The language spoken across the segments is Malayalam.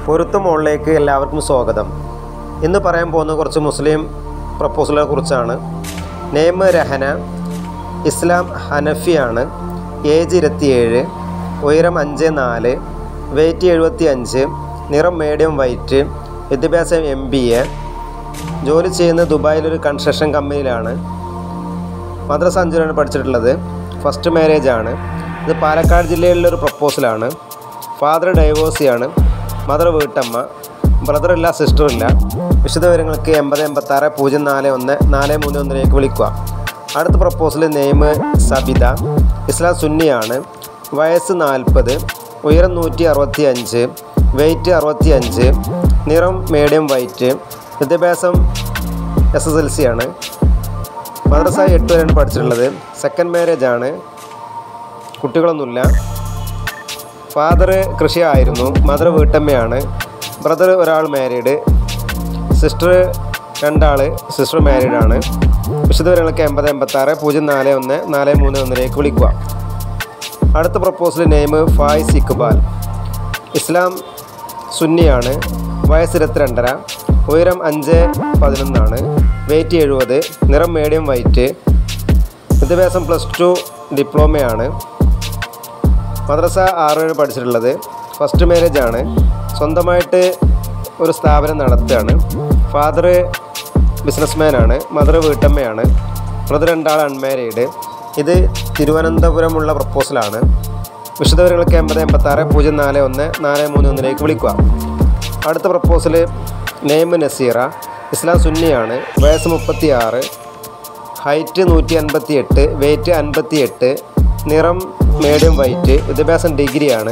പൊരുത്തം മോളിലേക്ക് എല്ലാവർക്കും സ്വാഗതം ഇന്ന് പറയാൻ പോകുന്ന കുറച്ച് മുസ്ലിം പ്രപ്പോസലുകളെ കുറിച്ചാണ് നെയ്മ് രഹന ഇസ്ലാം ഹനഫിയാണ് ഏജ് ഇരുപത്തിയേഴ് ഉയരം അഞ്ച് നാല് വെയ്റ്റ് എഴുപത്തി അഞ്ച് നിറം മീഡിയം വൈറ്റ് വിദ്യാഭ്യാസം എം ബി എ ജോലി ചെയ്യുന്നത് ദുബായിലൊരു കൺസ്ട്രക്ഷൻ കമ്പനിയിലാണ് മദ്രസ അഞ്ചിലാണ് പഠിച്ചിട്ടുള്ളത് ഫസ്റ്റ് മാരേജ് ആണ് ഇത് പാലക്കാട് ജില്ലയിലുള്ള ഒരു പ്രപ്പോസലാണ് ഫാദർ ഡൈവോഴ്സിയാണ് മദർ വീട്ടമ്മ ബ്രദർ ഇല്ല സിസ്റ്റർ ഇല്ല വിശദവിവരങ്ങൾക്ക് എൺപത് എൺപത്താറ് പൂജ്യം നാല് ഒന്ന് നാല് മൂന്ന് ഒന്നിലേക്ക് വിളിക്കുക അടുത്ത പ്രപ്പോസൽ നെയ്മ് സബിത ഇസ്ലാം സുന്നിയാണ് വയസ്സ് നാൽപ്പത് ഉയരം നൂറ്റി അറുപത്തി അഞ്ച് വെയ്റ്റ് അറുപത്തി അഞ്ച് നിറം മീഡിയം വൈറ്റ് വിദ്യാഭ്യാസം എസ് എസ് എൽ സി ആണ് മദ്രസ എട്ട് വരെയാണ് പഠിച്ചിട്ടുള്ളത് സെക്കൻഡ് മാരേജ് ആണ് കുട്ടികളൊന്നുമില്ല ഫാദർ കൃഷി ആയിരുന്നു മദർ വീട്ടമ്മയാണ് ബ്രദർ ഒരാൾ മാരീഡ് സിസ്റ്റർ രണ്ടാൾ സിസ്റ്റർ മാരീഡ് ആണ് വിശദവിവരങ്ങൾക്ക് എൺപത് എൺപത്താറ് പൂജ്യം നാല് ഒന്ന് നാല് മൂന്ന് ഒന്നിലേക്ക് വിളിക്കുക അടുത്ത പ്രപ്പോസൽ നെയിം ഫായിസ് ഇക്ബാൽ ഇസ്ലാം സുന്നിയാണ് വയസ്സ് ഇരുപത്തിരണ്ടര ഉയരം അഞ്ച് പതിനൊന്നാണ് വെയ്റ്റ് എഴുപത് നിറം മീഡിയം വൈറ്റ് വിദ്യാഭ്യാസം പ്ലസ് ടു ഡിപ്ലോമയാണ് മദ്രസ ആറ് വരെ പഠിച്ചിട്ടുള്ളത് ഫസ്റ്റ് മാരേജ് ആണ് സ്വന്തമായിട്ട് ഒരു സ്ഥാപനം നടത്തുകയാണ് ഫാദർ ബിസിനസ്മാനാണ് മദർ വീട്ടമ്മയാണ് ബ്രദർ രണ്ടാൾ അൺമാരീഡ് ഇത് തിരുവനന്തപുരമുള്ള പ്രപ്പോസലാണ് വിശദവിവരങ്ങൾക്ക് എൺപത് എൺപത്താറ് പൂജ്യം നാല് ഒന്ന് നാല് മൂന്ന് ഒന്നിലേക്ക് വിളിക്കുക അടുത്ത പ്രപ്പോസൽ നെയ്മ് നസീറ ഇസ്ലാം സുന്നിയാണ് വയസ്സ് മുപ്പത്തി ആറ് ഹൈറ്റ് നൂറ്റി അൻപത്തി എട്ട് വെയ്റ്റ് അൻപത്തി എട്ട് നിറം മീഡിയം വൈറ്റ് വിദ്യാഭ്യാസം ഡിഗ്രിയാണ്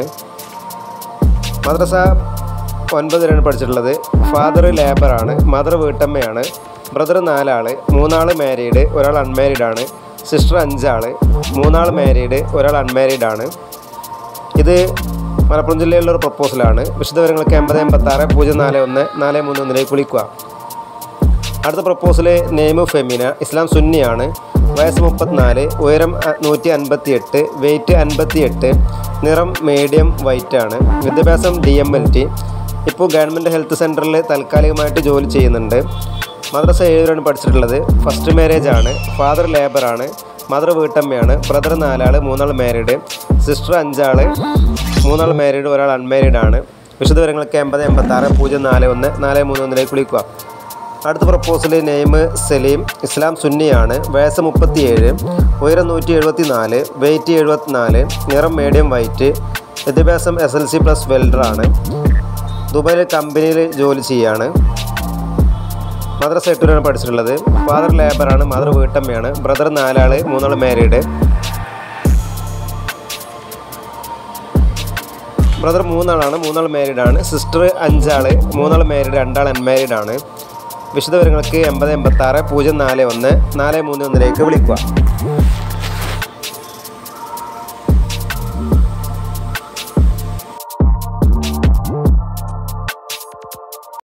മദ്രസ ഒൻപതിലാണ് പഠിച്ചിട്ടുള്ളത് ഫാദർ ലേബറാണ് മദർ വീട്ടമ്മയാണ് ബ്രദർ നാലാൾ മൂന്നാൾ മാരീഡ് ഒരാൾ അൺമാരീഡ് ആണ് സിസ്റ്റർ അഞ്ചാൾ മൂന്നാൾ മാരീഡ് ഒരാൾ അൺമാരീഡ് ആണ് ഇത് മലപ്പുറം ജില്ലയിലുള്ള ഒരു പ്രപ്പോസലാണ് വിശദവിവരങ്ങൾക്ക് എൺപത് എൺപത്താറ് പൂജ്യം നാല് ഒന്ന് നാല് മൂന്ന് ഒന്നിലേക്ക് വിളിക്കുക അടുത്ത പ്രപ്പോസൽ നെയ്മ് ഫെമിന ഇസ്ലാം സുന്നിയാണ് വയസ്സ് മുപ്പത്തിനാല് ഉയരം നൂറ്റി അൻപത്തി എട്ട് വെയ്റ്റ് അൻപത്തി എട്ട് നിറം മീഡിയം വൈറ്റ് ആണ് വിദ്യാഭ്യാസം ഡി എം എൽ ടി ഇപ്പോൾ ഗവൺമെൻറ് ഹെൽത്ത് സെൻറ്ററിൽ താൽക്കാലികമായിട്ട് ജോലി ചെയ്യുന്നുണ്ട് മദ്രസ ഏഴുവരാണ് പഠിച്ചിട്ടുള്ളത് ഫസ്റ്റ് മാരേജ് ആണ് ഫാദർ ലേബറാണ് മദർ വീട്ടമ്മയാണ് ബ്രദർ നാലാൾ മൂന്നാൾ മാരീഡ് സിസ്റ്റർ അഞ്ചാൾ മൂന്നാൾ മാരീഡ് ഒരാൾ അൺമാരീഡ് ആണ് വിശദവിവരങ്ങൾക്ക് എൺപത് എൺപത്താറ് പൂജ്യം നാല് ഒന്ന് നാല് മൂന്ന് ഒന്നിലേക്ക് വിളിക്കുക അടുത്ത പ്രപ്പോസൽ നെയ്മ് സലീം ഇസ്ലാം സുന്നിയാണ് വയസ്സ് മുപ്പത്തിയേഴ് ഉയരം നൂറ്റി എഴുപത്തി നാല് വെയ്റ്റ് എഴുപത്തിനാല് നിറം മീഡിയം വൈറ്റ് വിദ്യാഭ്യാസം എസ് എൽ സി പ്ലസ് വെൽഡറാണ് ദുബായിൽ കമ്പനിയിൽ ജോലി ചെയ്യാണ് മദ്രസ എട്ടൂരാണ് പഠിച്ചിട്ടുള്ളത് ഫാദർ ലേബറാണ് മദർ വീട്ടമ്മയാണ് ബ്രദർ നാലാൾ മൂന്നാൾ മാരീഡ് ബ്രദർ മൂന്നാളാണ് മൂന്നാൾ മാരീഡ് ആണ് സിസ്റ്റർ അഞ്ചാൾ മൂന്നാൾ മാരീഡ് രണ്ടാൾ അൺമാരീഡ് ആണ് വിശദവിവരങ്ങൾക്ക് എൺപത് എൺപത്താറ് പൂജ്യം നാല് ഒന്ന് നാല് മൂന്ന് ഒന്നിലേക്ക് വിളിക്കുക